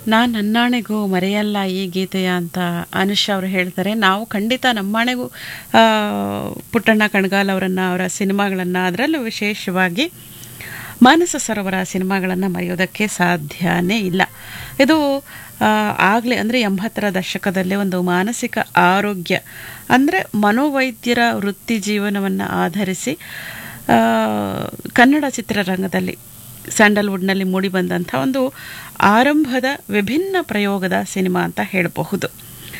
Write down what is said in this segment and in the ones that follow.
ನಾನು ನನ್ನಾಣೆಗೂ ಮರೆಯಲ್ಲ ಈ ಗೀತೆಯ ಅಂತ ಅನುಷ್ ಅವರು ಹೇಳ್ತಾರೆ ನಾವು ಖಂಡಿತ ನಮ್ಮಾಣೆಗೂ ಆ, ಪುಟ್ಟಣ್ಣ ಕಣಗಾಲ್ ಅವರನ್ನು ಅವರ ಸಿನಿಮಾಗಳನ್ನು ಅದರಲ್ಲೂ ವಿಶೇಷವಾಗಿ ಮಾನಸ ಸರೋವರ ಸಿನಿಮಾಗಳನ್ನು ಮರೆಯೋದಕ್ಕೆ ಸಾಧ್ಯನೇ ಇಲ್ಲ ಇದು ಆಗಲೇ ಅಂದರೆ ಎಂಬತ್ತರ ದಶಕದಲ್ಲೇ ಒಂದು ಮಾನಸಿಕ ಆರೋಗ್ಯ ಅಂದರೆ ಮನೋವೈದ್ಯರ ವೃತ್ತಿ ಜೀವನವನ್ನು ಆಧರಿಸಿ ಆ, ಕನ್ನಡ ಚಿತ್ರರಂಗದಲ್ಲಿ ಸ್ಯಾಂಡಲ್ವುಡ್ನಲ್ಲಿ ಮೂಡಿಬಂದಂಥ ಒಂದು ಆರಂಭದ ವಿಭಿನ್ನ ಪ್ರಯೋಗದ ಸಿನಿಮಾ ಅಂತ ಹೇಳಬಹುದು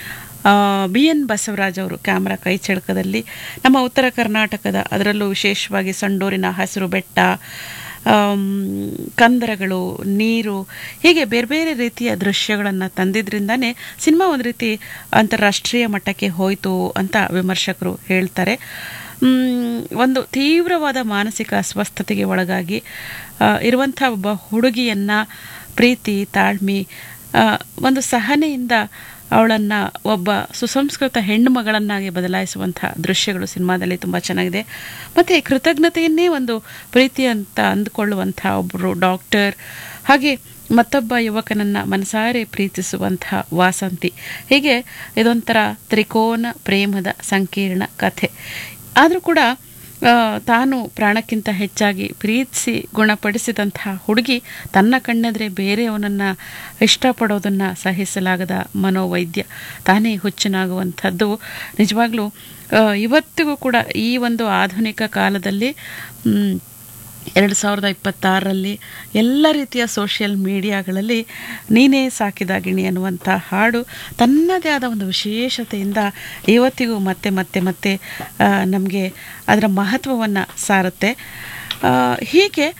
ಬಿ ಎನ್ ಬಸವರಾಜ್ ಅವರು ಕ್ಯಾಮ್ರಾ ಕೈ ಚಳಕದಲ್ಲಿ ನಮ್ಮ ಉತ್ತರ ಕರ್ನಾಟಕದ ಅದರಲ್ಲೂ ವಿಶೇಷವಾಗಿ ಸಂಡೂರಿನ ಹಸಿರು ಬೆಟ್ಟ ಆಮ್, ಕಂದರಗಳು ನೀರು ಹೀಗೆ ಬೇರೆ ಬೇರೆ ರೀತಿಯ ದೃಶ್ಯಗಳನ್ನು ತಂದಿದ್ರಿಂದನೇ ಸಿನಿಮಾ ಒಂದು ರೀತಿ ಅಂತಾರಾಷ್ಟ್ರೀಯ ಮಟ್ಟಕ್ಕೆ ಹೋಯಿತು ಅಂತ ವಿಮರ್ಶಕರು ಹೇಳ್ತಾರೆ ಮ್, ಒಂದು ತೀವ್ರವಾದ ಮಾನಸಿಕ ಅಸ್ವಸ್ಥತೆಗೆ ಒಳಗಾಗಿ ಆ, ಇರುವಂಥ ಒಬ್ಬ ಹುಡುಗಿಯನ್ನು ಪ್ರೀತಿ ತಾಳ್ಮೆ ಆ, ಒಂದು ಸಹನೆಯಿಂದ ಅವಳನ್ನು ಒಬ್ಬ ಸುಸಂಸ್ಕೃತ ಹೆಣ್ಣು ಮಗಳನ್ನಾಗಿ ಬದಲಾಯಿಸುವಂಥ ದೃಶ್ಯಗಳು ಸಿನಿಮಾದಲ್ಲಿ ತುಂಬ ಚೆನ್ನಾಗಿದೆ ಮತ್ತು ಕೃತಜ್ಞತೆಯನ್ನೇ ಒಂದು ಪ್ರೀತಿ ಅಂತ ಅಂದುಕೊಳ್ಳುವಂಥ ಒಬ್ಬರು ಡಾಕ್ಟರ್ ಹಾಗೆ ಮತ್ತೊಬ್ಬ ಯುವಕನನ್ನು ಮನಸಾರೆ ಪ್ರೀತಿಸುವಂಥ ವಾಸಂತಿ ಹೀಗೆ ಇದೊಂಥರ ತ್ರಿಕೋನ ಪ್ರೇಮದ ಸಂಕೀರ್ಣ ಕಥೆ ಆದರೂ ಕೂಡ ಆ, ತಾನು ಪ್ರಾಣಕ್ಕಿಂತ ಹೆಚ್ಚಾಗಿ ಪ್ರೀತಿಸಿ ಗುಣಪಡಿಸಿದಂಥ ಹುಡುಗಿ ತನ್ನ ಕಣ್ಣೆದ್ರೆ ಬೇರೆಯವನನ್ನು ಇಷ್ಟಪಡೋದನ್ನು ಸಹಿಸಲಾಗದ ಮನೋವೈದ್ಯ ತಾನೇ ಹುಚ್ಚನಾಗುವಂಥದ್ದು ನಿಜವಾಗ್ಲೂ ಆ, ಇವತ್ತಿಗೂ ಕೂಡ ಈ ಒಂದು ಆಧುನಿಕ ಕಾಲದಲ್ಲಿ ಮ್, ಎರಡು ಸಾವಿರದ ಇಪ್ಪತ್ತಾರರಲ್ಲಿ ಎಲ್ಲ ರೀತಿಯ ಸೋಷಿಯಲ್ ಮೀಡಿಯಾಗಳಲ್ಲಿ ನೀನೇ ಸಾಕಿದ ಗಿಣಿ ಅನ್ನುವಂಥ ಹಾಡು ತನ್ನದೇ ಆದ ಒಂದು ವಿಶೇಷತೆಯಿಂದ ಇವತ್ತಿಗೂ ಮತ್ತೆ ಮತ್ತೆ ಮತ್ತೆ ನಮಗೆ ಅದರ ಮಹತ್ವವನ್ನು ಸಾರುತ್ತೆ ಆ, ಹೀಗೆ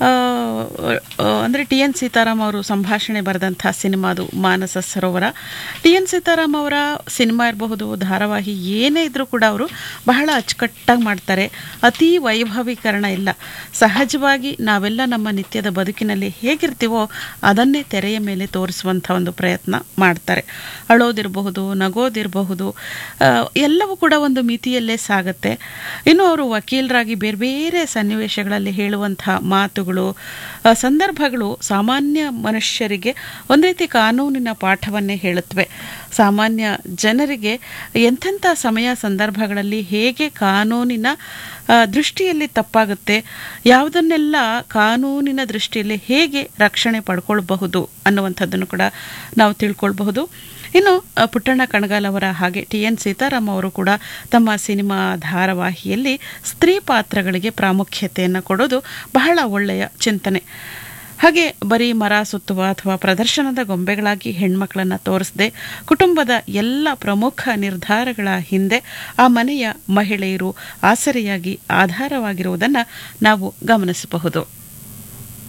ಅಂದರೆ ಟಿ ಎನ್ ಸೀತಾರಾಮ್ ಅವರು ಸಂಭಾಷಣೆ ಬರೆದಂಥ ಸಿನಿಮಾ ಅದು ಮಾನಸ ಸರೋವರ ಟಿ ಎನ್ ಸೀತಾರಾಮ್ ಅವರ ಸಿನಿಮಾ ಇರಬಹುದು ಧಾರಾವಾಹಿ ಏನೇ ಇದ್ರೂ ಕೂಡ ಅವರು ಬಹಳ ಅಚ್ಚುಕಟ್ಟಾಗಿ ಮಾಡ್ತಾರೆ ಅತೀ ವೈಭವೀಕರಣ ಇಲ್ಲ ಸಹಜವಾಗಿ ನಾವೆಲ್ಲ ನಮ್ಮ ನಿತ್ಯದ ಬದುಕಿನಲ್ಲಿ ಹೇಗಿರ್ತೀವೋ ಅದನ್ನೇ ತೆರೆಯ ಮೇಲೆ ತೋರಿಸುವಂಥ ಒಂದು ಪ್ರಯತ್ನ ಮಾಡ್ತಾರೆ ಅಳೋದಿರಬಹುದು ನಗೋದಿರಬಹುದು ಆ, ಎಲ್ಲವೂ ಕೂಡ ಒಂದು ಮಿತಿಯಲ್ಲೇ ಸಾಗತ್ತೆ ಇನ್ನು ಅವರು ವಕೀಲರಾಗಿ ಬೇರೆ ಬೇರೆ ಸನ್ನಿವೇಶಗಳಲ್ಲಿ ಹೇಳುವಂಥ ಮಾತುಗಳು ಆ, ಸಂದರ್ಭಗಳು ಸಾಮಾನ್ಯ ಮನುಷ್ಯರಿಗೆ ಒಂದು ರೀತಿ ಕಾನೂನಿನ ಪಾಠವನ್ನೇ ಹೇಳುತ್ತವೆ ಸಾಮಾನ್ಯ ಜನರಿಗೆ ಎಂಥೆಂಥ ಸಮಯ ಸಂದರ್ಭಗಳಲ್ಲಿ ಹೇಗೆ ಕಾನೂನಿನ ಆ, ದೃಷ್ಟಿಯಲ್ಲಿ ತಪ್ಪಾಗುತ್ತೆ ಯಾವುದನ್ನೆಲ್ಲ ಕಾನೂನಿನ ದೃಷ್ಟಿಯಲ್ಲಿ ಹೇಗೆ ರಕ್ಷಣೆ ಪಡ್ಕೊಳ್ಬಹುದು ಅನ್ನುವಂಥದ್ದನ್ನು ಕೂಡ ನಾವು ತಿಳ್ಕೊಳ್ಬಹುದು ಇನ್ನು ಆ, ಪುಟ್ಟಣ್ಣ ಕಣಗಾಲ್ ಅವರ ಹಾಗೆ ಟಿ ಎನ್ ಸೀತಾರಾಮ್ ಅವರು ಕೂಡ ತಮ್ಮ ಸಿನಿಮಾ ಧಾರಾವಾಹಿಯಲ್ಲಿ ಸ್ತ್ರೀ ಪಾತ್ರಗಳಿಗೆ ಪ್ರಾಮುಖ್ಯತೆಯನ್ನು ಕೊಡೋದು ಬಹಳ ಒಳ್ಳೆಯ ಚಿಂತನೆ ಹಾಗೆ ಬರೀ ಮರ ಸುತ್ತುವ ಅಥವಾ ಪ್ರದರ್ಶನದ ಗೊಂಬೆಗಳಾಗಿ ಹೆಣ್ಮಕ್ಳನ್ನ ತೋರಿಸದೆ ಕುಟುಂಬದ ಎಲ್ಲ ಪ್ರಮುಖ ನಿರ್ಧಾರಗಳ ಹಿಂದೆ ಆ ಮನೆಯ ಮಹಿಳೆಯರು ಆಸರೆಯಾಗಿ ಆಧಾರವಾಗಿರುವುದನ್ನು ನಾವು ಗಮನಿಸಬಹುದು